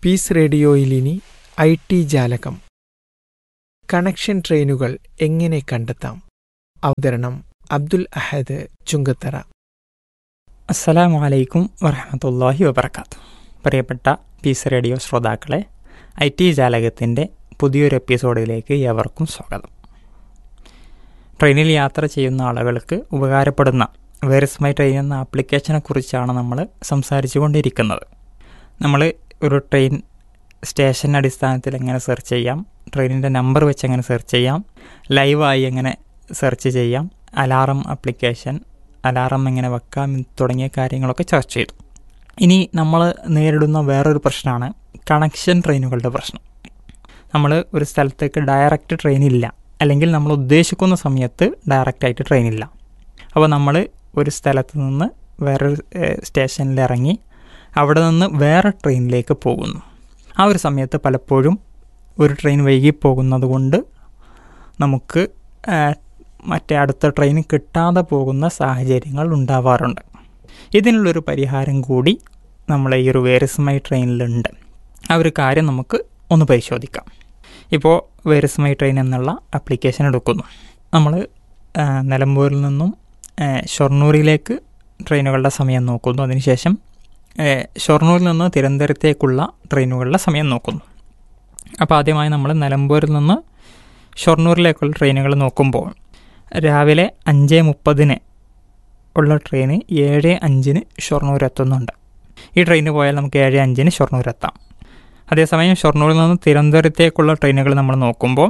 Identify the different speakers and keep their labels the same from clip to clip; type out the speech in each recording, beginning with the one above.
Speaker 1: piece റേഡിയോയിലിനി I T ജാലകം connection ട്രെയിനുകൾ എങ്ങനെ കണ്ടെത്താം അവതരണം അബ്ദുൽ അഹദ് ചുങ്കത്തറ
Speaker 2: അസ്സലാമു അലൈക്കും വറഹമത്തല്ലാഹി വബർക്കാത്തു പ്രിയപ്പെട്ട പീസ് റേഡിയോ ശ്രോതാക്കളെ ഐ ടി ജാലകത്തിൻ്റെ പുതിയൊരു എപ്പിസോഡിലേക്ക് ഏവർക്കും സ്വാഗതം ട്രെയിനിൽ യാത്ര ചെയ്യുന്ന ആളുകൾക്ക് ഉപകാരപ്പെടുന്ന വേർസ് മൈ ട്രെയിൻ എന്ന ആപ്ലിക്കേഷനെ കുറിച്ചാണ് നമ്മൾ സംസാരിച്ചു കൊണ്ടിരിക്കുന്നത് നമ്മൾ ഒരു ട്രെയിൻ സ്റ്റേഷൻ അടിസ്ഥാനത്തിൽ എങ്ങനെ സെർച്ച് ചെയ്യാം ട്രെയിനിൻ്റെ നമ്പർ വെച്ച് എങ്ങനെ സെർച്ച് ചെയ്യാം ലൈവായി എങ്ങനെ സെർച്ച് ചെയ്യാം അലാറം ആപ്ലിക്കേഷൻ അലാറം എങ്ങനെ വെക്കാം തുടങ്ങിയ കാര്യങ്ങളൊക്കെ ചർച്ച ചെയ്തു ഇനി നമ്മൾ നേരിടുന്ന വേറൊരു പ്രശ്നമാണ് കണക്ഷൻ ട്രെയിനുകളുടെ പ്രശ്നം നമ്മൾ ഒരു സ്ഥലത്തേക്ക് ഡയറക്റ്റ് ട്രെയിൻ ഇല്ല അല്ലെങ്കിൽ നമ്മൾ ഉദ്ദേശിക്കുന്ന സമയത്ത് ഡയറക്റ്റായിട്ട് ട്രെയിൻ ഇല്ല അപ്പോൾ നമ്മൾ ഒരു സ്ഥലത്ത് നിന്ന് വേറൊരു സ്റ്റേഷനിൽ ഇറങ്ങി അവിടെ നിന്ന് വേറെ ട്രെയിനിലേക്ക് പോകുന്നു ആ ഒരു സമയത്ത് പലപ്പോഴും ഒരു ട്രെയിൻ വൈകി പോകുന്നത് കൊണ്ട് നമുക്ക് മറ്റേ അടുത്ത ട്രെയിൻ കിട്ടാതെ പോകുന്ന സാഹചര്യങ്ങൾ ഉണ്ടാവാറുണ്ട് ഇതിനുള്ളൊരു പരിഹാരം കൂടി നമ്മൾ ഈ ഒരു വേരസ്മൈ ട്രെയിനിലുണ്ട് ആ ഒരു കാര്യം നമുക്ക് ഒന്ന് പരിശോധിക്കാം ഇപ്പോൾ വേരസ്മൈ ട്രെയിൻ എന്നുള്ള ആപ്ലിക്കേഷൻ എടുക്കുന്നു നമ്മൾ നിലമ്പൂരിൽ നിന്നും ഷൊർണൂരിലേക്ക് ട്രെയിനുകളുടെ സമയം നോക്കുന്നു അതിനുശേഷം ഷൊർണൂരിൽ നിന്ന് തിരുവനന്തപുരത്തേക്കുള്ള ട്രെയിനുകളുടെ സമയം നോക്കുന്നു അപ്പോൾ ആദ്യമായി നമ്മൾ നിലമ്പൂരിൽ നിന്ന് ഷൊർണൂരിലേക്കുള്ള ട്രെയിനുകൾ നോക്കുമ്പോൾ രാവിലെ അഞ്ച് മുപ്പതിന് ഉള്ള ട്രെയിന് ഏഴ് അഞ്ചിന് ഷൊർണൂർ എത്തുന്നുണ്ട് ഈ ട്രെയിന് പോയാൽ നമുക്ക് ഏഴ് അഞ്ചിന് ഷൊർണൂർ എത്താം അതേസമയം ഷൊർണൂരിൽ നിന്ന് തിരുവനന്തപുരത്തേക്കുള്ള ട്രെയിനുകൾ നമ്മൾ നോക്കുമ്പോൾ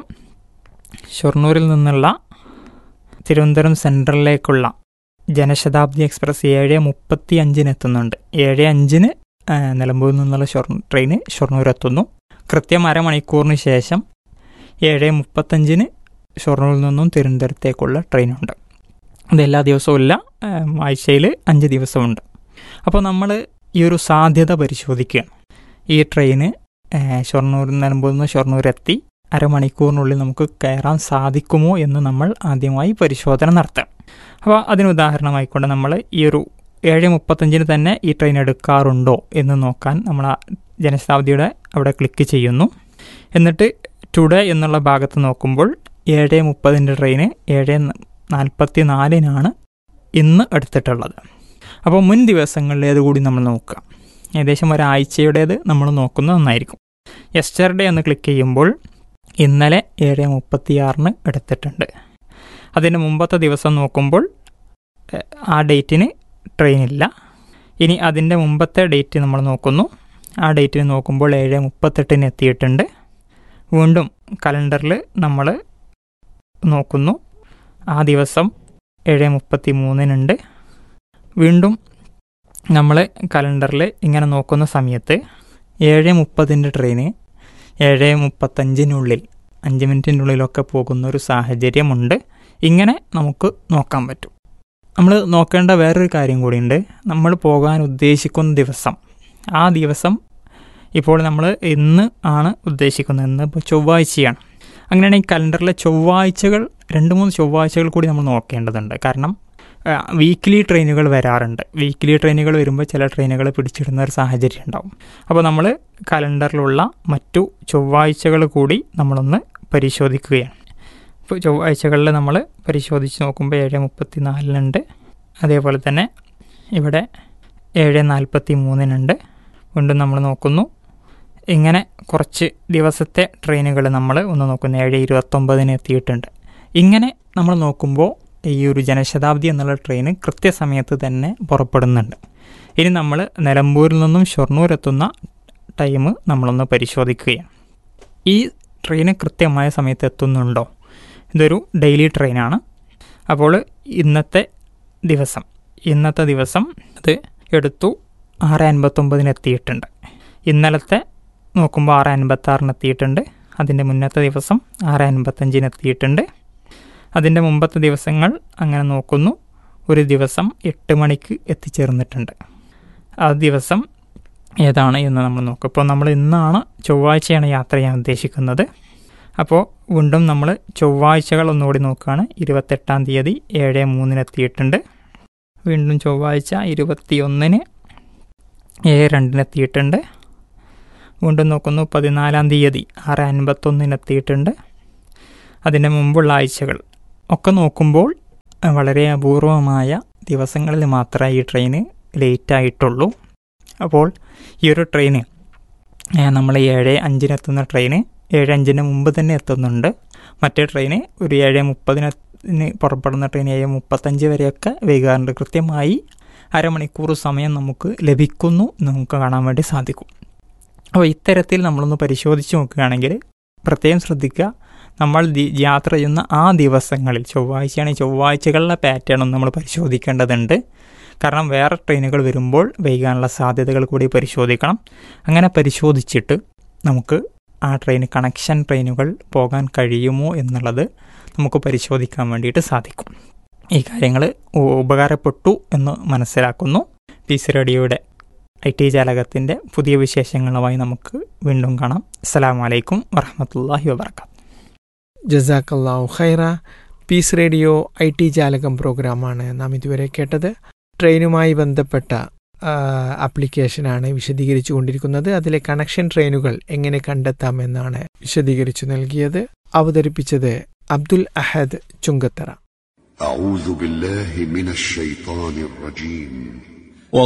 Speaker 2: ഷൊർണൂരിൽ നിന്നുള്ള തിരുവനന്തപുരം സെൻട്രലിലേക്കുള്ള ജനശതാബ്ദി എക്സ്പ്രസ് ഏഴ് മുപ്പത്തി അഞ്ചിന് എത്തുന്നുണ്ട് ഏഴ് അഞ്ചിന് നിലമ്പൂരിൽ നിന്നുള്ള ഷൊർ ട്രെയിന് ഷൊർണൂർ എത്തുന്നു കൃത്യം അരമണിക്കൂറിന് ശേഷം ഏഴ് മുപ്പത്തഞ്ചിന് ഷൊർണൂരിൽ നിന്നും തിരുവനന്തപുരത്തേക്കുള്ള ട്രെയിനുണ്ട് അത് എല്ലാ ദിവസവും ഇല്ല ആഴ്ചയിൽ അഞ്ച് ദിവസമുണ്ട് അപ്പോൾ നമ്മൾ ഈ ഒരു സാധ്യത പരിശോധിക്കുകയാണ് ഈ ട്രെയിന് ഷൊർണൂരിൽ നിലമ്പൂരിൽ നിന്ന് ഷൊർണൂർ എത്തി അരമണിക്കൂറിനുള്ളിൽ നമുക്ക് കയറാൻ സാധിക്കുമോ എന്ന് നമ്മൾ ആദ്യമായി പരിശോധന നടത്തണം അപ്പോൾ അതിന് ഉദാഹരണമായിക്കൊണ്ട് നമ്മൾ ഈ ഒരു ഏഴ് മുപ്പത്തഞ്ചിന് തന്നെ ഈ ട്രെയിൻ എടുക്കാറുണ്ടോ എന്ന് നോക്കാൻ നമ്മൾ ആ ജനശതാബ്ദിയുടെ അവിടെ ക്ലിക്ക് ചെയ്യുന്നു എന്നിട്ട് ടുഡേ എന്നുള്ള ഭാഗത്ത് നോക്കുമ്പോൾ ഏഴ് മുപ്പതിൻ്റെ ട്രെയിന് ഏഴ് നാൽപ്പത്തി നാലിനാണ് ഇന്ന് എടുത്തിട്ടുള്ളത് അപ്പോൾ മുൻ ദിവസങ്ങളിലേത് കൂടി നമ്മൾ നോക്കുക ഏകദേശം ഒരാഴ്ചയുടേത് നമ്മൾ നോക്കുന്നത് നന്നായിരിക്കും യെസ്റ്റർഡേ എന്ന് ക്ലിക്ക് ചെയ്യുമ്പോൾ ഇന്നലെ ഏഴ് മുപ്പത്തിയാറിന് എടുത്തിട്ടുണ്ട് അതിന് മുമ്പത്തെ ദിവസം നോക്കുമ്പോൾ ആ ഡേറ്റിന് ട്രെയിനില്ല ഇനി അതിൻ്റെ മുമ്പത്തെ ഡേറ്റ് നമ്മൾ നോക്കുന്നു ആ ഡേറ്റിന് നോക്കുമ്പോൾ ഏഴ് മുപ്പത്തെട്ടിന് എത്തിയിട്ടുണ്ട് വീണ്ടും കലണ്ടറിൽ നമ്മൾ നോക്കുന്നു ആ ദിവസം ഏഴ് മുപ്പത്തി മൂന്നിനുണ്ട് വീണ്ടും നമ്മൾ കലണ്ടറിൽ ഇങ്ങനെ നോക്കുന്ന സമയത്ത് ഏഴ് മുപ്പതിൻ്റെ ട്രെയിന് ഏഴ് മുപ്പത്തഞ്ചിനുള്ളിൽ അഞ്ച് മിനിറ്റിനുള്ളിലൊക്കെ പോകുന്ന ഒരു സാഹചര്യമുണ്ട് ഇങ്ങനെ നമുക്ക് നോക്കാൻ പറ്റും നമ്മൾ നോക്കേണ്ട വേറൊരു കാര്യം കൂടിയുണ്ട് നമ്മൾ പോകാൻ ഉദ്ദേശിക്കുന്ന ദിവസം ആ ദിവസം ഇപ്പോൾ നമ്മൾ ഇന്ന് ആണ് ഉദ്ദേശിക്കുന്നത് ഇന്ന് ഇപ്പോൾ ചൊവ്വാഴ്ചയാണ് അങ്ങനെയാണെങ്കിൽ കലണ്ടറിലെ ചൊവ്വാഴ്ചകൾ രണ്ട് മൂന്ന് ചൊവ്വാഴ്ചകൾ കൂടി നമ്മൾ നോക്കേണ്ടതുണ്ട് കാരണം വീക്ക്ലി ട്രെയിനുകൾ വരാറുണ്ട് വീക്ക്ലി ട്രെയിനുകൾ വരുമ്പോൾ ചില ട്രെയിനുകൾ പിടിച്ചിടുന്ന ഒരു സാഹചര്യം ഉണ്ടാവും അപ്പോൾ നമ്മൾ കലണ്ടറിലുള്ള മറ്റു ചൊവ്വാഴ്ചകൾ കൂടി നമ്മളൊന്ന് പരിശോധിക്കുകയാണ് ഇപ്പോൾ ചൊവ്വാഴ്ചകളിൽ നമ്മൾ പരിശോധിച്ച് നോക്കുമ്പോൾ ഏഴ് മുപ്പത്തി നാലിനുണ്ട് അതേപോലെ തന്നെ ഇവിടെ ഏഴ് നാൽപ്പത്തി മൂന്നിനുണ്ട് വീണ്ടും നമ്മൾ നോക്കുന്നു ഇങ്ങനെ കുറച്ച് ദിവസത്തെ ട്രെയിനുകൾ നമ്മൾ ഒന്ന് നോക്കുന്നു ഏഴ് ഇരുപത്തൊമ്പതിന് എത്തിയിട്ടുണ്ട് ഇങ്ങനെ നമ്മൾ നോക്കുമ്പോൾ ഈ ഒരു ജനശതാബ്ദി എന്നുള്ള ട്രെയിൻ കൃത്യസമയത്ത് തന്നെ പുറപ്പെടുന്നുണ്ട് ഇനി നമ്മൾ നിലമ്പൂരിൽ നിന്നും ഷൊർണൂർ എത്തുന്ന ടൈം നമ്മളൊന്ന് പരിശോധിക്കുകയാണ് ഈ ട്രെയിന് കൃത്യമായ സമയത്ത് എത്തുന്നുണ്ടോ ഇതൊരു ഡെയിലി ട്രെയിനാണ് അപ്പോൾ ഇന്നത്തെ ദിവസം ഇന്നത്തെ ദിവസം അത് എടുത്തു ആറ് അൻപത്തൊമ്പതിന് എത്തിയിട്ടുണ്ട് ഇന്നലത്തെ നോക്കുമ്പോൾ ആറ് അൻപത്താറിന് എത്തിയിട്ടുണ്ട് അതിൻ്റെ മുന്നത്തെ ദിവസം ആറ് അൻപത്തഞ്ചിന് എത്തിയിട്ടുണ്ട് അതിൻ്റെ മുമ്പത്തെ ദിവസങ്ങൾ അങ്ങനെ നോക്കുന്നു ഒരു ദിവസം എട്ട് മണിക്ക് എത്തിച്ചേർന്നിട്ടുണ്ട് ആ ദിവസം ഏതാണ് എന്ന് നമ്മൾ നോക്കും ഇപ്പോൾ നമ്മൾ ഇന്നാണ് ചൊവ്വാഴ്ചയാണ് യാത്ര ചെയ്യാൻ ഉദ്ദേശിക്കുന്നത് അപ്പോൾ വീണ്ടും നമ്മൾ ചൊവ്വാഴ്ചകൾ ഒന്നുകൂടി നോക്കുകയാണ് ഇരുപത്തെട്ടാം തീയതി ഏഴ് മൂന്നിന് എത്തിയിട്ടുണ്ട് വീണ്ടും ചൊവ്വാഴ്ച ഇരുപത്തിയൊന്നിന് ഏഴ് രണ്ടിന് എത്തിയിട്ടുണ്ട് വീണ്ടും നോക്കുന്നു പതിനാലാം തീയതി ആറ് അൻപത്തൊന്നിന് എത്തിയിട്ടുണ്ട് അതിൻ്റെ മുമ്പുള്ള ആഴ്ചകൾ ഒക്കെ നോക്കുമ്പോൾ അഹ് വളരെ അപൂർവമായ ദിവസങ്ങളിൽ മാത്രമേ ഈ ട്രെയിന് ലേറ്റായിട്ടുള്ളൂ അപ്പോൾ ഈ ഒരു ട്രെയിന് ഏഹ്, നമ്മൾ ഏഴ് അഞ്ചിനെത്തുന്ന ട്രെയിന് ഏഴ് അഞ്ചിന് മുമ്പ് തന്നെ എത്തുന്നുണ്ട് മറ്റേ ട്രെയിന് ഒരു ഏഴ് മുപ്പതിന് പുറപ്പെടുന്ന ട്രെയിൻ ഏഴ് മുപ്പത്തഞ്ച് വരെയൊക്കെ വൈകാറുണ്ട് കൃത്യമായി അരമണിക്കൂർ സമയം നമുക്ക് ലഭിക്കുന്നു എന്ന് നമുക്ക് കാണാൻ വേണ്ടി സാധിക്കും അപ്പോൾ ഇത്തരത്തിൽ നമ്മളൊന്ന് പരിശോധിച്ച് നോക്കുകയാണെങ്കിൽ പ്രത്യേകം ശ്രദ്ധിക്കുക നമ്മൾ ദി- യാത്ര ചെയ്യുന്ന ആ ദിവസങ്ങളിൽ ചൊവ്വാഴ്ചയാണെങ്കിൽ ചൊവ്വാഴ്ചകളിലെ പാറ്റേൺ ഒന്ന് നമ്മൾ പരിശോധിക്കേണ്ടതുണ്ട് കാരണം വേറെ ട്രെയിനുകൾ വരുമ്പോൾ വൈകാനുള്ള സാധ്യതകൾ കൂടി പരിശോധിക്കണം അങ്ങനെ പരിശോധിച്ചിട്ട് നമുക്ക് ആ ട്രെയിൻ കണക്ഷൻ ട്രെയിനുകൾ പോകാൻ കഴിയുമോ എന്നുള്ളത് നമുക്ക് പരിശോധിക്കാൻ വേണ്ടിയിട്ട് സാധിക്കും ഈ കാര്യങ്ങൾ ഉപകാരപ്പെട്ടു എന്ന് മനസ്സിലാക്കുന്നു പീസ് റേഡിയോയുടെ ഐ ടി ജാലകത്തിൻ്റെ പുതിയ വിശേഷങ്ങളുമായി നമുക്ക് വീണ്ടും കാണാം അസ്സലാമു അലൈക്കും വറഹമത്തല്ലാഹി വബർക്കാത്തു
Speaker 1: ജസാക്കല്ലാഹു ഖൈറ പീസ് റേഡിയോ ഐ ടി ജാലകം പ്രോഗ്രാമാണ് നാം ഇതുവരെ കേട്ടത് ട്രെയിനുമായി ബന്ധപ്പെട്ട ആ, ആപ്ലിക്കേഷനാണ് വിശദീകരിച്ചു കൊണ്ടിരിക്കുന്നത് അതിലെ കണക്ഷൻ ട്രെയിനുകൾ എങ്ങനെ കണ്ടെത്താമെന്നാണ് വിശദീകരിച്ചു നൽകിയത് അവതരിപ്പിച്ചത് അബ്ദുൽ അഹദ് ചുങ്കത്തറ
Speaker 3: أعوذ بالله من الشيطان الرجيم